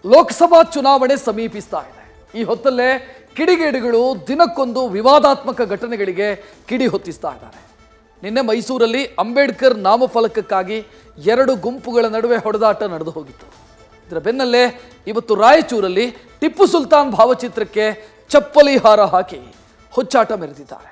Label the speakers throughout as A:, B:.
A: ಲೋಕಸಭಾ ಚುನಾವಣೆ ಸಮೀಪಿಸ್ತಾ ಇದೆ ಈ ಹೊತ್ತಲ್ಲೇ ಕಿಡಿಗೇಡಿಗಳು ದಿನಕ್ಕೊಂದು ವಿವಾದಾತ್ಮಕ ಘಟನೆಗಳಿಗೆ ಕಿಡಿ ಹೊತ್ತಿಸ್ತಾ ಇದ್ದಾರೆ ನಿನ್ನೆ ಮೈಸೂರಲ್ಲಿ ಅಂಬೇಡ್ಕರ್ ನಾಮಫಲಕಕ್ಕಾಗಿ ಎರಡು ಗುಂಪುಗಳ ನಡುವೆ ಹೊಡೆದಾಟ ನಡೆದು ಹೋಗಿತ್ತು ಇದರ ಬೆನ್ನಲ್ಲೇ ಇವತ್ತು ರಾಯಚೂರಲ್ಲಿ ಟಿಪ್ಪು ಸುಲ್ತಾನ್ ಭಾವಚಿತ್ರಕ್ಕೆ ಚಪ್ಪಲಿ ಹಾರ ಹಾಕಿ ಹುಚ್ಚಾಟ ಮೆರೆದಿದ್ದಾರೆ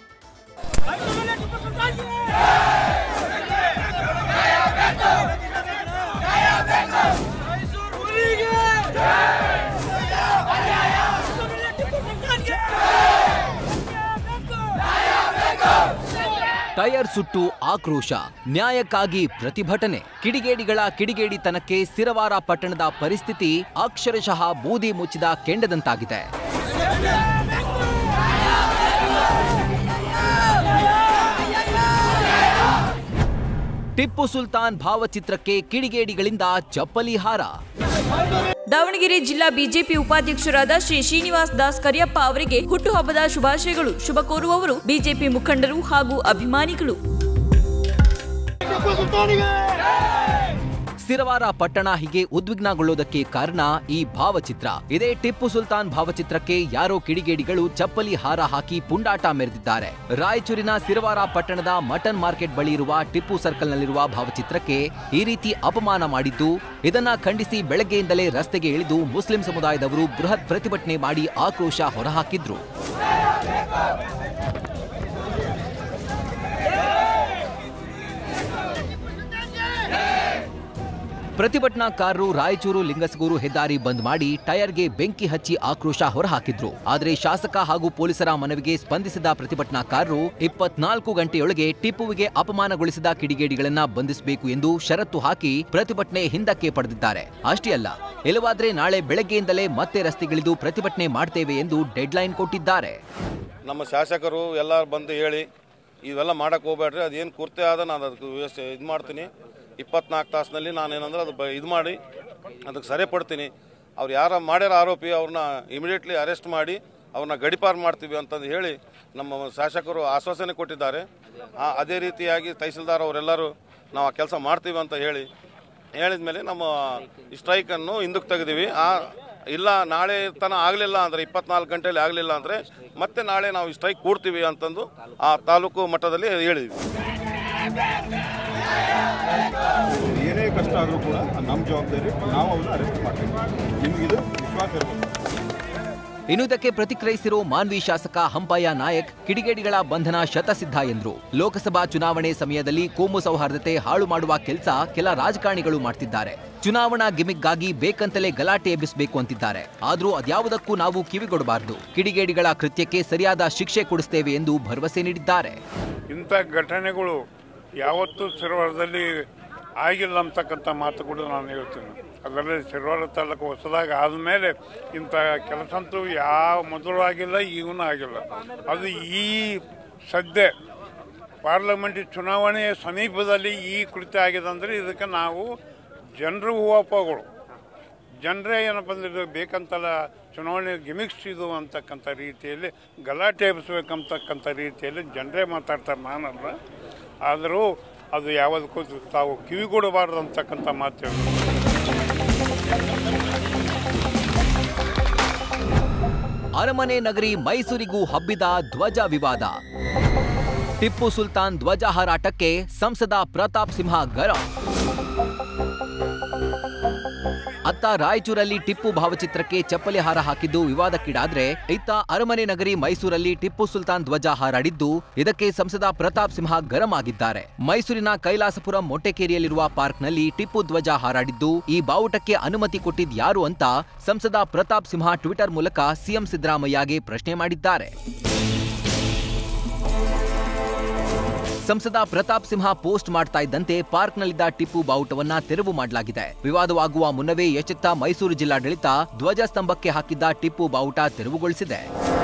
B: ಟೈರ್ ಸುಟ್ಟು ಆಕ್ರೋಶ ನ್ಯಾಯಕ್ಕಾಗಿ ಪ್ರತಿಭಟನೆ ಕಿಡಿಗೇಡಿಗಳ ಕಿಡಿಗೇಡಿತನಕ್ಕೆ ಸಿರವಾರ ಪಟ್ಟಣದ ಪರಿಸ್ಥಿತಿ ಅಕ್ಷರಶಃ ಬೂದಿ ಮುಚ್ಚಿದ ಕೆಂಡದಂತಾಗಿದೆ ಟಿಪ್ಪು ಸುಲ್ತಾನ್ ಭಾವಚಿತ್ರಕ್ಕೆ ಕಿಡಿಗೇಡಿಗಳಿಂದ ಚಪ್ಪಲಿ ಹಾರ
C: ದಾವಣಗೆರೆ ಜಿಲ್ಲಾ ಬಿಜೆಪಿ ಉಪಾಧ್ಯಕ್ಷರಾದ ಶ್ರೀ ಶ್ರೀನಿವಾಸ್ ದಾಸ್ ಕರಿಯಪ್ಪ ಅವರಿಗೆ ಹುಟ್ಟುಹಬ್ಬದ ಶುಭಾಶಯಗಳು ಶುಭ ಕೋರುವವರು ಬಿಜೆಪಿ ಮುಖಂಡರು ಹಾಗೂ ಅಭಿಮಾನಿಗಳು
B: ಸಿರವಾರ ಪಟ್ಟಣ ಹೀಗೆ ಉದ್ವಿಗ್ನಗೊಳ್ಳೋದಕ್ಕೆ ಕಾರಣ ಈ ಭಾವಚಿತ್ರ ಇದೇ ಟಿಪ್ಪು ಸುಲ್ತಾನ್ ಭಾವಚಿತ್ರಕ್ಕೆ ಯಾರೋ ಕಿಡಿಗೇಡಿಗಳು ಚಪ್ಪಲಿ ಹಾರ ಹಾಕಿ ಪುಂಡಾಟ ಮೆರೆದಿದ್ದಾರೆ ರಾಯಚೂರಿನ ಸಿರವಾರ ಪಟ್ಟಣದ ಮಟನ್ ಮಾರ್ಕೆಟ್ ಬಳಿ ಇರುವ ಟಿಪ್ಪು ಸರ್ಕಲ್ನಲ್ಲಿರುವ ಭಾವಚಿತ್ರಕ್ಕೆ ಈ ರೀತಿ ಅಪಮಾನ ಮಾಡಿದ್ದು ಇದನ್ನ ಖಂಡಿಸಿ ಬೆಳಗ್ಗೆಯಿಂದಲೇ ರಸ್ತೆಗೆ ಇಳಿದು ಮುಸ್ಲಿಂ ಸಮುದಾಯದವರು ಬೃಹತ್ ಪ್ರತಿಭಟನೆ ಮಾಡಿ ಆಕ್ರೋಶ ಹೊರಹಾಕಿದ್ರು ಪ್ರತಿಭಟನಾಕಾರರು ರಾಯಚೂರು ಲಿಂಗಸಗೂರು ಹೆದ್ದಾರಿ ಬಂದ್ ಮಾಡಿ ಟೈರ್ಗೆ ಬೆಂಕಿ ಹಚ್ಚಿ ಆಕ್ರೋಶ ಹೊರಹಾಕಿದ್ರು ಆದರೆ ಶಾಸಕ ಹಾಗೂ ಪೊಲೀಸರ ಮನವಿಗೆ ಸ್ಪಂದಿಸಿದ ಪ್ರತಿಭಟನಾಕಾರರು ಇಪ್ಪತ್ನಾಲ್ಕು ಗಂಟೆಯೊಳಗೆ ಟಿಪ್ಪುವಿಗೆ ಅಪಮಾನಗೊಳಿಸಿದ ಕಿಡಿಗೇಡಿಗಳನ್ನ ಬಂಧಿಸಬೇಕು ಎಂದು ಷರತ್ತು ಹಾಕಿ ಪ್ರತಿಭಟನೆ ಹಿಂದಕ್ಕೆ ಪಡೆದಿದ್ದಾರೆ ಅಷ್ಟೇ ಅಲ್ಲ ಇಲ್ಲವಾದ್ರೆ ನಾಳೆ ಬೆಳಗ್ಗೆಯಿಂದಲೇ ಮತ್ತೆ ರಸ್ತೆಗಿಳಿದು ಪ್ರತಿಭಟನೆ ಮಾಡ್ತೇವೆ ಎಂದು ಡೆಡ್ಲೈನ್ ಕೊಟ್ಟಿದ್ದಾರೆ
D: ನಮ್ಮ ಶಾಸಕರು ಎಲ್ಲರೂ ಬಂದು ಹೇಳಿ ಇವೆಲ್ಲ ಮಾಡಕ್ಕೆ ಹೋಗ್ಬೇಡ್ರಿ ಅದೇನು ಕುರ್ತೆ ಆದ ನಾನು ಅದಕ್ಕೆ ವ್ಯವಸ್ಥೆ ಇದು ಮಾಡ್ತೀನಿ ಇಪ್ಪತ್ನಾಲ್ಕು ತಾಸಿನಲ್ಲಿ ನಾನು ಏನಂದ್ರೆ ಅದು ಬ ಇದು ಮಾಡಿ ಅದಕ್ಕೆ ಸರಿಪಡ್ತೀನಿ ಅವ್ರು ಯಾರ ಮಾಡ್ಯಾರ ಆರೋಪಿ ಅವ್ರನ್ನ ಇಮಿಡಿಯೇಟ್ಲಿ ಅರೆಸ್ಟ್ ಮಾಡಿ ಅವ್ರನ್ನ ಗಡಿಪಾರು ಮಾಡ್ತೀವಿ ಅಂತಂದು ಹೇಳಿ ನಮ್ಮ ಶಾಸಕರು ಆಶ್ವಾಸನೆ ಕೊಟ್ಟಿದ್ದಾರೆ ಆ, ಅದೇ ರೀತಿಯಾಗಿ ತಹಸೀಲ್ದಾರ್ ಅವರೆಲ್ಲರೂ ನಾವು ಆ ಕೆಲಸ ಮಾಡ್ತೀವಿ ಅಂತ ಹೇಳಿ ಹೇಳಿದ ಮೇಲೆ ನಮ್ಮ ಸ್ಟ್ರೈಕನ್ನು ಹಿಂದಕ್ಕೆ ತೆಗೆದೀವಿ ಆ ಇಲ್ಲ ನಾಳೆ ತನ ಆಗಲಿಲ್ಲ ಅಂದರೆ ಇಪ್ಪತ್ನಾಲ್ಕು ಗಂಟೆಯಲ್ಲಿ ಆಗಲಿಲ್ಲ ಅಂದರೆ ಮತ್ತೆ ನಾಳೆ ನಾವು ಸ್ಟ್ರೈಕ್ ಕೂಡ್ತೀವಿ ಅಂತಂದು ಆ ತಾಲೂಕು ಮಟ್ಟದಲ್ಲಿ ಹೇಳಿದ್ವಿ
E: ಏನೇ ಕಷ್ಟ ಆದರೂ ಕೂಡ ನಮ್ಮ ಜವಾಬ್ದಾರಿ ನಾವು ಅವ್ರನ್ನ ಅರೆಸ್ಟ್ ಮಾಡ್ತೀವಿ ನಿಮಗಿದು ವಿಶ್ವಾಸ ಇರಬೇಕು
B: ಇನ್ನು ಇದಕ್ಕೆ ಪ್ರತಿಕ್ರಿಯಿಸಿರೋ ಮಾನ್ವಿ ಶಾಸಕ ಹಂಪಯ್ಯ ನಾಯಕ್ ಕಿಡಿಗೇಡಿಗಳ ಬಂಧನ ಶತಸಿದ್ಧ ಎಂದ್ರು ಲೋಕಸಭಾ ಚುನಾವಣೆ ಸಮಯದಲ್ಲಿ ಕೋಮು ಸೌಹಾರ್ದತೆ ಹಾಳು ಮಾಡುವ ಕೆಲಸ ಕೆಲ ರಾಜಕಾರಣಿಗಳು ಮಾಡ್ತಿದ್ದಾರೆ ಚುನಾವಣಾ ಗಿಮಿಕ್ಗಾಗಿ ಬೇಕಂತಲೇ ಗಲಾಟೆ ಎಬ್ಬಿಸಬೇಕು ಅಂತಿದ್ದಾರೆ ಆದ್ರೂ ಅದ್ಯಾವುದಕ್ಕೂ ನಾವು ಕಿವಿಗೊಡಬಾರದು ಕಿಡಿಗೇಡಿಗಳ ಕೃತ್ಯಕ್ಕೆ ಸರಿಯಾದ ಶಿಕ್ಷೆ ಕೊಡಿಸ್ತೇವೆ ಎಂದು ಭರವಸೆ ನೀಡಿದ್ದಾರೆ
F: ಇಂಥ ಘಟನೆಗಳು ಯಾವತ್ತೂ ಸಿರವಾರದಲ್ಲಿ ಆಗಿಲ್ಲ ಅಂತಕ್ಕಂಥ ಮಾತು ಕೂಡ ನಾನು ಹೇಳ್ತೀನಿ ಅದರಲ್ಲಿ ಸಿರವಾರ ತಾಲೂಕು ಹೊಸದಾಗಿ ಆದಮೇಲೆ ಇಂಥ ಕೆಲಸ ಅಂತೂ ಯಾವ ಮೊದಲು ಆಗಿಲ್ಲ ಈಗೂ ಆಗಿಲ್ಲ ಅದು ಈ ಸದ್ಯ ಪಾರ್ಲಿಮೆಂಟ್ ಚುನಾವಣೆಯ ಸಮೀಪದಲ್ಲಿ ಈ ಕೃತ್ಯ ಆಗಿದೆ ಅಂದರೆ ಇದಕ್ಕೆ ನಾವು ಜನರು ಹೂವಪ್ಪಗಳು ಜನರೇ ಏನಪ್ಪ ಅಂದ್ರೆ ಇದು ಬೇಕಂತಲ್ಲ ಚುನಾವಣೆ ಗಿಮಿಕ್ಸ್ ಇದು ಅಂತಕ್ಕಂಥ ರೀತಿಯಲ್ಲಿ ಗಲಾಟೆ ಎಬ್ಬಿಸ್ಬೇಕಂತಕ್ಕಂಥ ರೀತಿಯಲ್ಲಿ ಜನರೇ ಮಾತಾಡ್ತಾರೆ ನಾನಲ್ಲ ಆದರೂ ಅದು ಯಾವುದಕ್ಕೂ ತಾವು ಕಿವಿಗೊಡಬಾರ್ದು ಅಂತಕ್ಕಂಥ ಮಾತು ಹೇಳ್ತೀನಿ.
B: ಅರಮನೆ ನಗರಿ ಮೈಸೂರಿಗೂ ಹಬ್ಬಿದ ಧ್ವಜ ವಿವಾದ ಟಿಪ್ಪು ಸುಲ್ತಾನ್ ಧ್ವಜ ಹಾರಾಟಕ್ಕೆ ಸಂಸದ ಪ್ರತಾಪ್ ಸಿಂಹ ಗರಂ ಅತ್ತ ರಾಯಚೂರಲ್ಲಿ ಟಿಪ್ಪು ಭಾವಚಿತ್ರಕ್ಕೆ ಚಪ್ಪಲಿ ಹಾರ ಹಾಕಿದ್ದು ವಿವಾದಕ್ಕೀಡಾದ್ರೆ ಇತ್ತ ಅರಮನೆ ನಗರಿ ಮೈಸೂರಲ್ಲಿ ಟಿಪ್ಪು ಸುಲ್ತಾನ್ ಧ್ವಜ ಹಾರಾಡಿದ್ದು ಇದಕ್ಕೆ ಸಂಸದ ಪ್ರತಾಪ್ ಸಿಂಹ ಗರಂ ಆಗಿದ್ದಾರೆ ಮೈಸೂರಿನ ಕೈಲಾಸಪುರ ಮೊಟ್ಟೆಕೇರಿಯಲ್ಲಿರುವ ಪಾರ್ಕ್ನಲ್ಲಿ ಟಿಪ್ಪು ಧ್ವಜ ಹಾರಾಡಿದ್ದು ಈ ಬಾವುಟಕ್ಕೆ ಅನುಮತಿ ಕೊಟ್ಟಿದ್ ಯಾರು ಅಂತ ಸಂಸದ ಪ್ರತಾಪ್ ಸಿಂಹ ಟ್ವಿಟರ್ ಮೂಲಕ ಸಿಎಂ ಸಿದ್ದರಾಮಯ್ಯಗೆ ಪ್ರಶ್ನೆ ಮಾಡಿದ್ದಾರೆ ಸಂಸದ ಪ್ರತಾಪ್ ಸಿಂಹ ಪೋಸ್ಟ್ ಮಾಡ್ತಾ ಇದ್ದಂತೆ ಪಾರ್ಕ್ನಲ್ಲಿದ್ದ ಟಿಪ್ಪು ಬಾವುಟವನ್ನ ತೆರವು ಮಾಡಲಾಗಿದೆ ವಿವಾದವಾಗುವ ಮುನ್ನವೇ ಎಚ್ಚೆತ್ತ ಮೈಸೂರು ಜಿಲ್ಲಾಡಳಿತ ಧ್ವಜ ಸ್ತಂಭಕ್ಕೆ ಹಾಕಿದ್ದ ಟಿಪ್ಪು ಬಾವುಟ ತೆರವುಗೊಳಿಸಿದೆ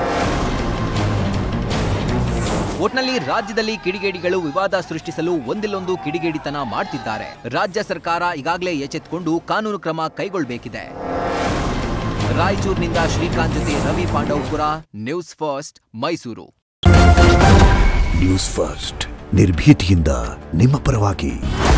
B: ಒಟ್ನಲ್ಲಿ ರಾಜ್ಯದಲ್ಲಿ ಕಿಡಿಗೇಡಿಗಳು ವಿವಾದ ಸೃಷ್ಟಿಸಲು ಒಂದಿಲ್ಲೊಂದು ಕಿಡಿಗೇಡಿತನ ಮಾಡ್ತಿದ್ದಾರೆ ರಾಜ್ಯ ಸರ್ಕಾರ ಈಗಾಗಲೇ ಎಚ್ಚೆತ್ತುಕೊಂಡು ಕಾನೂನು ಕ್ರಮ ಕೈಗೊಳ್ಳಬೇಕಿದೆ ರಾಯಚೂರಿನಿಂದ ಶ್ರೀಕಾಂತ್ ಜೊತೆ Ravi Pandavapura news first Mysuru
G: news first ನಿರ್ಭೀತಿಯಿಂದ ನಿಮ್ಮ ಪರವಾಗಿ